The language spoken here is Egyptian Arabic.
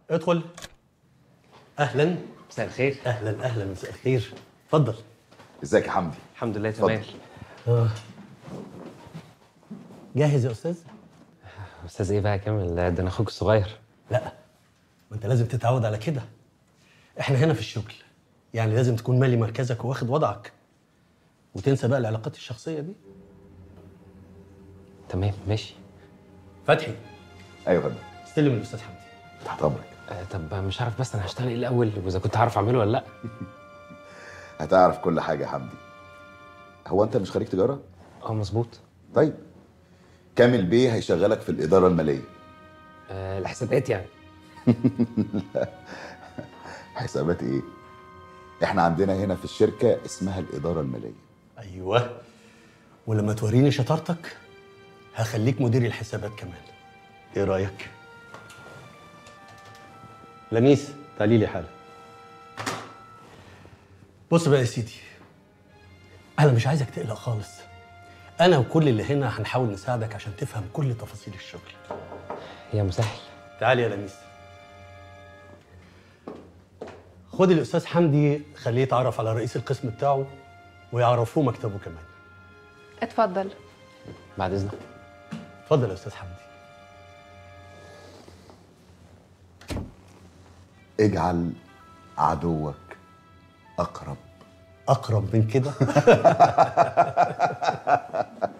ادخل اهلا مساء الخير اهلا اهلا مساء الخير اتفضل ازيك يا حمدي الحمد لله اتفضل. تمام جاهز يا استاذ استاذ ايه بقى يا كامل ده انا اخوك الصغير لا ما انت لازم تتعود على كده احنا هنا في الشغل يعني لازم تكون مالي مركزك واخد وضعك وتنسى بقى العلاقات الشخصيه دي تمام ماشي فتحي ايوه يا فندم استلم الاستاذ حمدي تحت امرك آه طب مش عارف بس انا هشتغل ايه الاول واذا كنت هعرف اعمله ولا لا هتعرف كل حاجه يا حمدي هو انت مش خريج تجاره اه مظبوط طيب كامل بيه هيشغلك في الاداره الماليه آه الحسابات يعني حسابات ايه احنا عندنا هنا في الشركه اسمها الاداره الماليه ايوه ولما توريني شطارتك هخليك مدير الحسابات كمان ايه رايك لميس تعالي لي حالا بص بقى يا سيدي انا مش عايزك تقلق خالص انا وكل اللي هنا هنحاول نساعدك عشان تفهم كل تفاصيل الشغل يا مسهل تعالي يا لميس خد الاستاذ حمدي خليه يتعرف على رئيس القسم بتاعه ويعرفوه مكتبه كمان اتفضل بعد اذنك اتفضل يا استاذ حمدي اجعل عدوك اقرب اقرب من كده